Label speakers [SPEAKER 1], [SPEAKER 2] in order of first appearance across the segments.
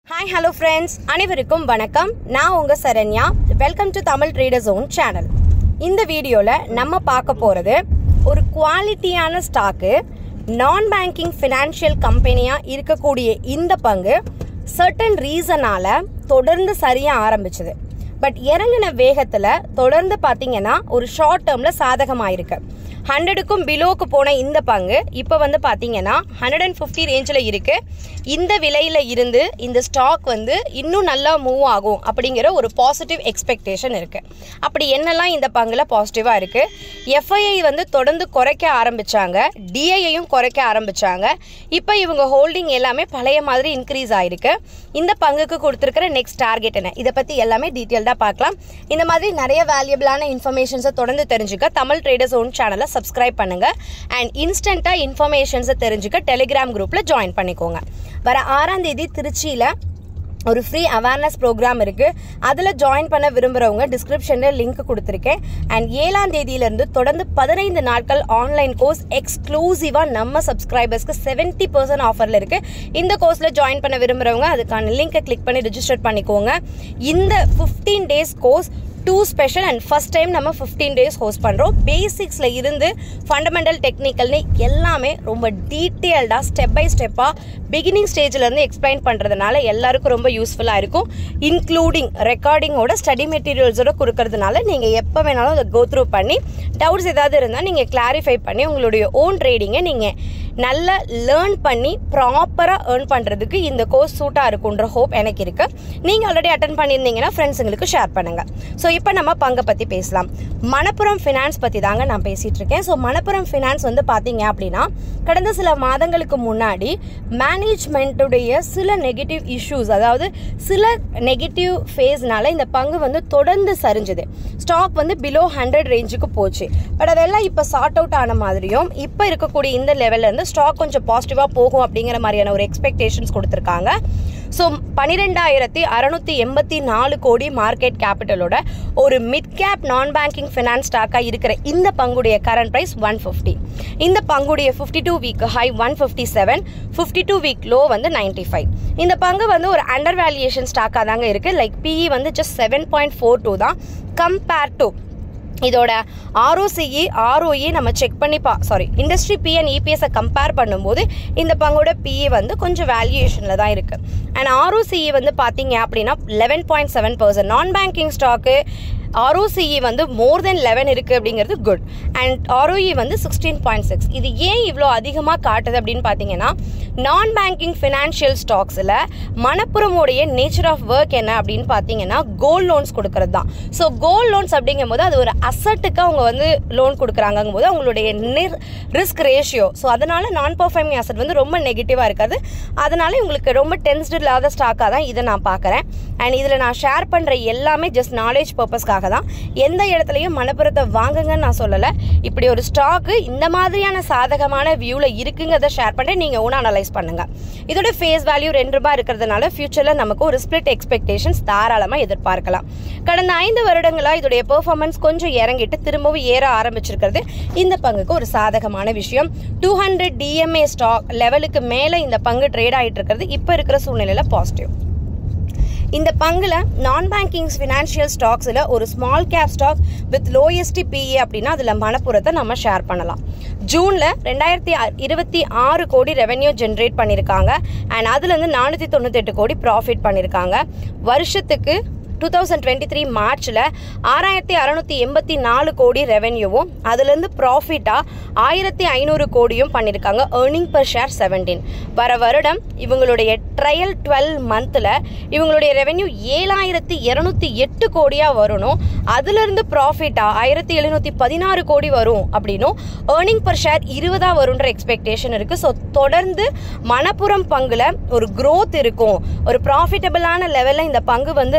[SPEAKER 1] hi hello friends அனைவருக்கும் வணக்கம் நான் உங்க Saranya welcome to Tamil Trader Zone channel இந்த வீடியோவில் நம்ம பார்க்க போகிறது ஒரு குவாலிட்டியான ஸ்டாக்கு நான் பேங்கிங் ஃபினான்ஷியல் கம்பெனியாக இருக்கக்கூடிய இந்த பங்கு சர்டன் ரீசனால தொடர்ந்து சரியாக ஆரம்பிச்சது பட் இறங்கின வேகத்தில் தொடர்ந்து பார்த்தீங்கன்னா ஒரு ஷார்ட் டேர்மில் சாதகமாயிருக்கு ஹண்ட்ரடுக்கும் பிலோக்கு போன இந்த பங்கு இப்போ வந்து பார்த்தீங்கன்னா ஹண்ட்ரட் அண்ட் ஃபிஃப்டி ரேஞ்சில் இருக்கு இந்த விலையில் இருந்து இந்த ஸ்டாக் வந்து இன்னும் நல்லா மூவ் ஆகும் அப்படிங்கிற ஒரு பாசிட்டிவ் எக்ஸ்பெக்டேஷன் இருக்கு அப்படி என்னெல்லாம் இந்த பங்குல பாசிட்டிவாக இருக்கு எஃப்ஐஐ வந்து தொடர்ந்து குறைக்க ஆரம்பிச்சாங்க டிஐயையும் குறைக்க ஆரம்பிச்சாங்க இப்போ இவங்க ஹோல்டிங் எல்லாமே பழைய மாதிரி இன்க்ரீஸ் ஆயிருக்கு இந்த பங்குக்கு கொடுத்துருக்கிற நெக்ஸ்ட் டார்கெட் என்ன இதை பற்றி எல்லாமே டீட்டெயில்டாக பார்க்கலாம் இந்த மாதிரி நிறைய வேல்யூபிளான இன்ஃபர்மேஷன்ஸை தொடர்ந்து தெரிஞ்சுக்க தமிழ் ட்ரேடர்ஸ் ஓன் சேனலை சப்ஸ்கிரைப் பண்ணுங்க அண்ட் இன்ஸ்டண்ட்டாக இன்ஃபர்மேஷன்ஸை தெரிஞ்சுக்க டெலிகிராம் குரூப்பில் ஜாயின் பண்ணிக்கோங்க வர ஆறாம் தேதி திருச்சியில் ஒரு ஃப்ரீ அவேர்னஸ் ப்ரோக்ராம் இருக்கு அதில் ஜாயின் பண்ண விரும்புகிறவங்க டிஸ்கிரிப்ஷனில் லிங்க் கொடுத்துருக்கேன் அண்ட் ஏழாம் தேதியிலிருந்து தொடர்ந்து பதினைந்து நாட்கள் ஆன்லைன் கோர்ஸ் எக்ஸ்க்ளூசிவாக நம்ம சப்ஸ்கிரைபர்ஸ்க்கு செவன்ட்டி பர்சன்ட் ஆஃபரில் இருக்கு இந்த கோர்ஸில் ஜாயின் பண்ண விரும்புகிறவங்க அதுக்கான லிங்கை கிளிக் பண்ணி ரிஜிஸ்டர் பண்ணிக்கோங்க இந்த fifteen days course too special and first time நம்ம ஃபிஃப்டீன் டேஸ் ஹோஸ்ட் பண்ணுறோம் பேசிக்ஸில் இருந்து ஃபண்டமெண்டல் டெக்னிக்கல்னு எல்லாமே ரொம்ப டீட்டெயில்டாக ஸ்டெப் பை ஸ்டெப்பாக பிகினிங் ஸ்டேஜ்லேருந்து எக்ஸ்பிளைன் பண்ணுறதுனால எல்லாருக்கும் ரொம்ப யூஸ்ஃபுல்லாக இருக்கும் இன்க்ளூடிங் ரெக்கார்டிங்கோட ஸ்டடி மெட்டீரியல்ஸோட கொடுக்கறதுனால நீங்கள் எப்போ வேணாலும் அதை கோ த்ரூ பண்ணி டவுட்ஸ் ஏதாவது இருந்தால் நீங்கள் கிளாரிஃபை பண்ணி உங்களுடைய ஓன் ட்ரேடிங்கை நீங்கள் நல்லா லேர்ன் பண்ணி ப்ராப்பராக ஏர்ன் பண்ணுறதுக்கு இந்த கோர்ஸ் சூட்டாக இருக்குன்ற ஹோப் எனக்கு இருக்குது நீங்கள் ஆல்ரெடி அட்டன் பண்ணியிருந்தீங்கன்னா ஃப்ரெண்ட்ஸுங்களுக்கு ஷேர் பண்ணுங்கள் ஸோ இப்போ நம்ம பங்கை பற்றி பேசலாம் மணப்புரம் ஃபினான்ஸ் பற்றி தாங்க நான் பேசிகிட்டு இருக்கேன் ஸோ மணப்புரம் ஃபினான்ஸ் வந்து பார்த்தீங்க அப்படின்னா கடந்த சில மாதங்களுக்கு முன்னாடி மேனேஜ்மெண்ட்டுடைய சில நெகட்டிவ் இஷ்யூஸ் அதாவது சில நெகட்டிவ் ஃபேஸ்னால இந்த பங்கு வந்து தொடர்ந்து சரிஞ்சுது ஸ்டாக் வந்து பிலோ ஹண்ட்ரட் ரேஞ்சுக்கு போச்சு பட் அதெல்லாம் இப்போ சார்ட் அவுட் ஆன மாதிரியும் இப்போ இருக்கக்கூடிய இந்த லெவல்ல இருந்து ஸ்டாக் கொஞ்சம் பாசிட்டிவாக போகும் அப்படிங்கிற மாதிரியான ஒரு எக்ஸ்பெக்டேஷன்ஸ் கொடுத்துருக்காங்க ஸோ பன்னிரெண்டாயிரத்தி அறநூற்றி எண்பத்தி நாலு கோடி மார்க்கெட் கேபிட்டலோட ஒரு mid cap non banking finance ஸ்டாக்காக இருக்கிற இந்த பங்குடைய கரண்ட் ப்ரைஸ் ஒன் ஃபிஃப்டி இந்த பங்குடைய fifty two week high one fifty seven fifty two week low வந்து நைன்டி ஃபைவ் இந்த பங்கு வந்து ஒரு அண்டர் வேல்யூஷன் ஸ்டாக்காக தாங்க இருக்குது லைக் பிஇ வந்து just seven point four two தான் கம்பேர் டு இதோட ஆர்ஓசிஇ ஆர்ஓஇ நம்ம செக் பண்ணி பா சாரி இண்டஸ்ட்ரி பிஎன் இபிஎஸை கம்பேர் பண்ணும்போது இந்த பங்கோட பிஇ வந்து கொஞ்சம் வேல்யூவேஷனில் தான் இருக்குது அண்ட் ஆர்ஓசிஇ வந்து பார்த்தீங்க அப்படின்னா eleven point seven percent non banking stock ROCE வந்து மோர் தென் லெவன் இருக்குது அப்படிங்கிறது குட் அண்ட் ஆர்ஓஇ வந்து சிக்ஸ்டீன் பாயிண்ட் சிக்ஸ் இது ஏன் இவ்வளோ அதிகமாக காட்டுது அப்படின்னு பார்த்தீங்கன்னா நான் பேங்கிங் ஃபினான்ஷியல் ஸ்டாக்ஸில் மணப்புறமுடைய நேச்சர் ஆஃப் ஒர்க் என்ன அப்படின்னு பார்த்தீங்கன்னா கோல்ட் லோன்ஸ் கொடுக்கறது தான் ஸோ கோல்ட் லோன்ஸ் அப்படிங்கும் போது அது ஒரு அசட்டுக்கு அவங்க வந்து லோன் கொடுக்குறாங்கும் போது அவங்களுடைய ரிஸ்க் ரேஷியோ ஸோ அதனால நான் பர்ஃபார்மிங் அசட் வந்து ரொம்ப நெகட்டிவாக இருக்காது அதனால உங்களுக்கு ரொம்ப டென்ஸ்டு இல்லாத ஸ்டாக்காக தான் இதை நான் பார்க்குறேன் அண்ட் இதில் நான் ஷேர் பண்ணுற எல்லாமே ஜஸ்ட் நாலேஜ் பர்பஸ்க்காக தான் எந்த இடத்துலையும் மணப்புறத்தை வாங்குங்கன்னு நான் சொல்லலை இப்படி ஒரு ஸ்டாக்கு இந்த மாதிரியான சாதகமான வியூவில் இருக்குங்கிறத ஷேர் பண்ணிட்டு நீங்கள் ஒன்று அனலைஸ் பண்ணுங்க இதோட ஃபேஸ் வேல்யூ ரெண்டு ரூபாய் இருக்கிறதுனால ஃபியூச்சரில் நமக்கு ஒரு ஸ்பிளிட் எக்ஸ்பெக்டேஷன்ஸ் தாராளமாக எதிர்பார்க்கலாம் கடந்த ஐந்து வருடங்களாக இதோடைய பெர்ஃபார்மன்ஸ் கொஞ்சம் இறங்கிட்டு திரும்பவும் ஏற ஆரம்பிச்சிருக்கிறது இந்த பங்குக்கு ஒரு சாதகமான விஷயம் டூ ஹண்ட்ரட் டிஎம்ஏ ஸ்டாக் லெவலுக்கு மேலே இந்த பங்கு ட்ரேட் ஆகிட்டு இருக்கிறது இப்போ இருக்கிற சூழ்நிலையில் பாசிட்டிவ் இந்த பங்குல நான் பேங்கிங் ஃபினான்ஷியல் ஸ்டாக்ஸில் ஒரு small cap stock with lowest PE அப்படின்னா அதில் மணப்புறத்தை நம்ம ஷேர் பண்ணலாம் ஜூனில் ரெண்டாயிரத்தி இருபத்தி ஆறு கோடி ரெவென்யூ ஜென்ரேட் பண்ணியிருக்காங்க அண்ட் அதுலேருந்து நானூற்றி தொண்ணூத்தெட்டு கோடி ப்ராஃபிட் பண்ணியிருக்காங்க வருஷத்துக்கு டூ தௌசண்ட் டுவெண்ட்டி த்ரீ மார்ச்சில் ஆறாயிரத்தி அறநூற்றி எண்பத்தி நாலு கோடி ரெவென்யூவும் அதுலேருந்து ப்ராஃபிட்டாக ஆயிரத்தி ஐநூறு கோடியும் பண்ணியிருக்காங்க ஏர்னிங் பர் ஷேர் செவன்டீன் வர வருடம் இவங்களுடைய ட்ரையல் டுவெல் மந்தில் இவங்களுடைய ரெவென்யூ ஏழாயிரத்தி இரநூத்தி எட்டு கோடியாக வரணும் அதுலேருந்து ப்ராஃபிட்டாக ஆயிரத்தி எழுநூற்றி பதினாறு கோடி வரும் அப்படின்னும் ஏர்னிங் பர் ஷேர் இருபதாக வரும்ன்ற எக்ஸ்பெக்டேஷன் இருக்குது ஸோ தொடர்ந்து மணப்புறம் பங்கில் ஒரு க்ரோத் இருக்கும் ஒரு ப்ராஃபிட்டபிளான லெவலில் இந்த பங்கு வந்து ரெவென்யூவை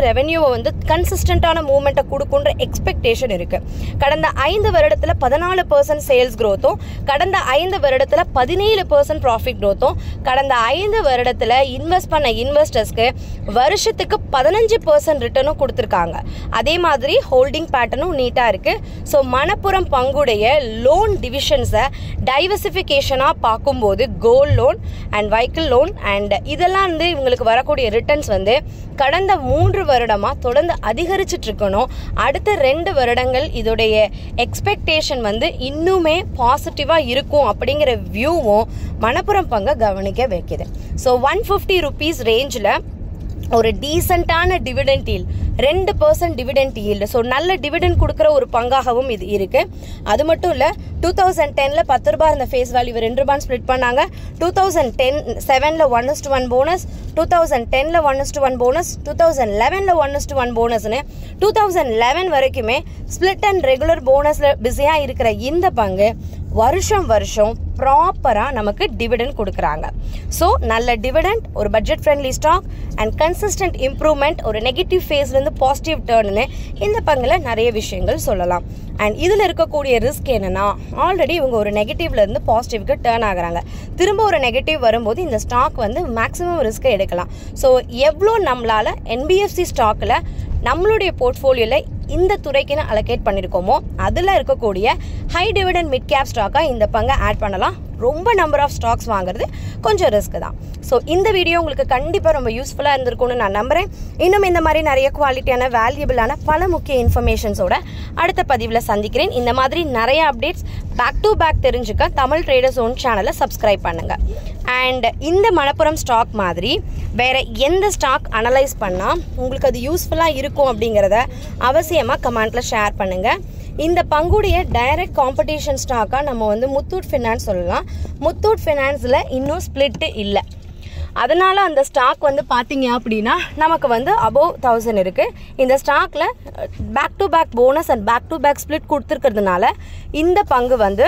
[SPEAKER 1] வந்து கன்சிஸ்டண்டான மூவ்மெண்ட்டை கொடுக்குன்ற எக்ஸ்பெக்டேஷன் இருக்கு கடந்த ஐந்து வருடத்துல பதினாலு பர்சன்ட் சேல்ஸ் growth-உம் கடந்த ஐந்து வருடத்துல பதினேழு பர்சன்ட் ப்ராஃபிட் growth-உம் கடந்த ஐந்து வருடத்துல இன்வெஸ்ட் பண்ண இன்வெஸ்டர்ஸ்க்கு வருஷத்துக்கு பதினஞ்சு பர்சன்ட் ரிட்டர்னும் கொடுத்துருக்காங்க அதே மாதிரி ஹோல்டிங் பேட்டர்னும் நீட்டாக இருக்கு ஸோ மணப்புறம் பங்குடைய லோன் டிவிஷன்ஸை டைவர்சிஃபிகேஷனாக பார்க்கும்போது gold loan and vehicle loan and இதெல்லாம் வந்து இவங்களுக்கு வரக்கூடிய ரிட்டர்ன்ஸ் வந்து கடந்த மூன்று வருடமாக தொடர்ந்து அதிகரிச்சிட்டு இருக்கணும் அடுத்த ரெண்டு வருடங்கள் இதோடைய எக்ஸ்பெக்டேஷன் வந்து இன்னுமே பாசிட்டிவாக இருக்கும் அப்படிங்கிற வியூவும் மணப்புறம் பங்கை கவனிக்க வைக்குது ஸோ ஒன் ஃபிஃப்டி ருபீஸ் ரேஞ்சில் ஒரு டீசெண்டான டிவிடெண்ட் yield ரெண்டு பர்சன்ட் டிவிடெண்ட் yield ஸோ நல்ல டிவிடெண்ட் கொடுக்குற ஒரு பங்காகவும் இது இருக்கு அது மட்டும் இல்லை டூ தௌசண்ட் டென்ல பத்து ரூபாய் இருந்த ஃபேஸ் வேல்யூ ரெண்டு ரூபாய் ஸ்ப்ளிட் பண்ணாங்க டூ தௌசண்ட் டென் செவனில் one is to one bonus two thousand டென்ல one is to one bonus two thousand லெவனில் ஒன் இஸ்டு ஒன் போனஸ்னு டூ தௌசண்ட் லெவன் வரைக்குமே ஸ்பிளிட் அண்ட் ரெகுலர் போனஸில் பிஸியாக இருக்கிற இந்த பங்கு வருஷம் வருஷம் ப்ராப்பராக நமக்கு டிவிடெண்ட் கொடுக்குறாங்க ஸோ நல்ல டிவிடெண்ட் ஒரு budget friendly stock and consistent improvement ஒரு நெகட்டிவ் ஃபேஸ்லேருந்து பாசிட்டிவ் டேர்னு இந்த பங்கில் நிறைய விஷயங்கள் சொல்லலாம் அண்ட் இதில் இருக்கக்கூடிய ரிஸ்க் என்னன்னா ஆல்ரெடி இவங்க ஒரு நெகட்டிவ்ல இருந்து பாசிட்டிவ்க்கு டேர்ன் ஆகுறாங்க திரும்ப ஒரு நெகட்டிவ் வரும்போது இந்த ஸ்டாக் வந்து மேக்ஸிமம் ரிஸ்க்கை எடுக்கலாம் ஸோ எவ்வளோ நம்மளால என்பிஎஃப்சி ஸ்டாக்கில் நம்மளுடைய போர்ட்ஃபோலியோவில் இந்த துறைக்குன்னு அலோகேட் பண்ணியிருக்கோமோ அதில் இருக்கக்கூடிய ஹை டிவிடெண்ட் மிட் கேப் ஸ்டாக்காக இந்த பங்கை ஆட் பண்ணலாம் ரொம்ப நம்பர் ஆஃப் ஸ்டாக்ஸ் வாங்குறது கொஞ்சம் ரிஸ்க் தான் ஸோ இந்த வீடியோ உங்களுக்கு கண்டிப்பாக ரொம்ப யூஸ்ஃபுல்லாக இருந்திருக்கும்னு நான் நம்புகிறேன் இன்னும் இந்த மாதிரி நிறைய குவாலிட்டியான வேல்யூபிளான பல முக்கிய இன்ஃபர்மேஷன்ஸோட அடுத்த பதிவில் சந்திக்கிறேன் இந்த மாதிரி நிறைய அப்டேட்ஸ் பேக் டு பேக் தெரிஞ்சுக்க தமிழ் ட்ரேடர்ஸ் ஓன் சேனலை சப்ஸ்கிரைப் பண்ணுங்க அண்ட் இந்த மணப்புரம் ஸ்டாக் மாதிரி வேற எந்த ஸ்டாக் அனலைஸ் பண்ணால் உங்களுக்கு அது யூஸ்ஃபுல்லாக இருக்கும் அப்படிங்கிறத அவசியமாக கமெண்ட்ல ஷேர் பண்ணுங்க இந்த பங்குடைய டைரக்ட் காம்படிஷன் ஸ்டாக்காக நம்ம வந்து முத்தூட் ஃபினான்ஸ் சொல்லலாம் முத்தூட் ஃபினான்ஸில் இன்னும் ஸ்பிளிட்டு இல்லை அதனால அந்த ஸ்டாக் வந்து பார்த்தீங்க அப்படின்னா நமக்கு வந்து அபோவ் தௌசண்ட் இருக்குது இந்த ஸ்டாக்ல back to back bonus and back to back split கொடுத்துருக்கிறதுனால இந்த பங்கு வந்து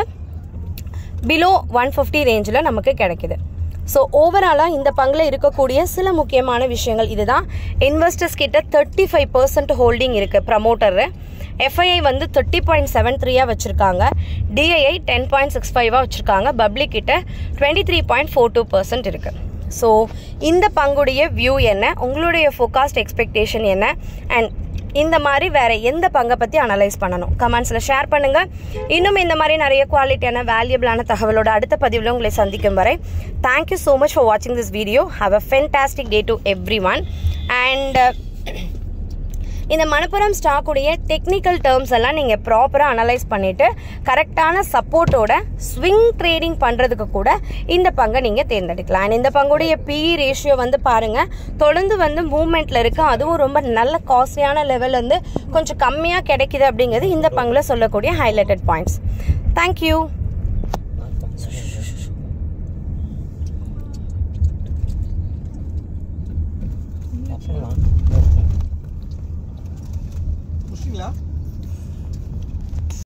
[SPEAKER 1] பிலோ ஒன் ஃபிஃப்டி ரேஞ்சில் நமக்கு கிடைக்குது ஸோ ஓவராலாக இந்த பங்கில் இருக்கக்கூடிய சில முக்கியமான விஷயங்கள் இதுதான் இன்வெஸ்டர்ஸ் கிட்ட தேர்ட்டி ஃபைவ் பர்சன்ட் ஹோல்டிங் இருக்குது ப்ரமோட்டர் எஃப்ஐஐ வந்து தேர்ட்டி பாயிண்ட் செவன் த்ரீயாக வச்சுருக்காங்க டிஐஐ டென் பாயிண்ட் சிக்ஸ் ஃபைவாக வச்சுருக்காங்க பப்ளிக் கிட்ட twenty three point four two percent இருக்குது ஸோ இந்த பங்குடைய வியூ என்ன உங்களுடைய ஃபோகாஸ்ட் எக்ஸ்பெக்டேஷன் என்ன அண்ட் இந்த மாதிரி வேற எந்த பங்கை பற்றி அனலைஸ் பண்ணணும் கமெண்ட்ஸில் ஷேர் பண்ணுங்க இன்னும் இந்த மாதிரி நிறைய குவாலிட்டியான வேல்யூபிளான தகவலோட அடுத்த பதிவில் உங்களை சந்திக்கும் வரை தேங்க்யூ ஸோ மச் ஃபார் வாட்சிங் this video have a fantastic day to everyone and இந்த மணப்புரம் ஸ்டாக்குடைய டெக்னிக்கல் டேர்ம்ஸ் எல்லாம் நீங்கள் ப்ராப்பராக அனலைஸ் பண்ணிவிட்டு கரெக்டான சப்போர்ட்டோட ஸ்விங் ட்ரேடிங் பண்ணுறதுக்கு கூட இந்த பங்கை நீங்கள் தேர்ந்தெடுக்கலாம் And இந்த பங்குடைய பிஇ ரேஷியோ வந்து பாருங்கள் தொடர்ந்து வந்து மூவ்மெண்ட்டில் இருக்குது அதுவும் ரொம்ப நல்ல காஸ்ட்லியான லெவல் வந்து கொஞ்சம் கம்மியாக கிடைக்குது அப்படிங்கிறது இந்த பங்கில் சொல்லக்கூடிய ஹைலைட்டட் பாயிண்ட்ஸ் தேங்க்யூ
[SPEAKER 2] முடிச்சிங்களா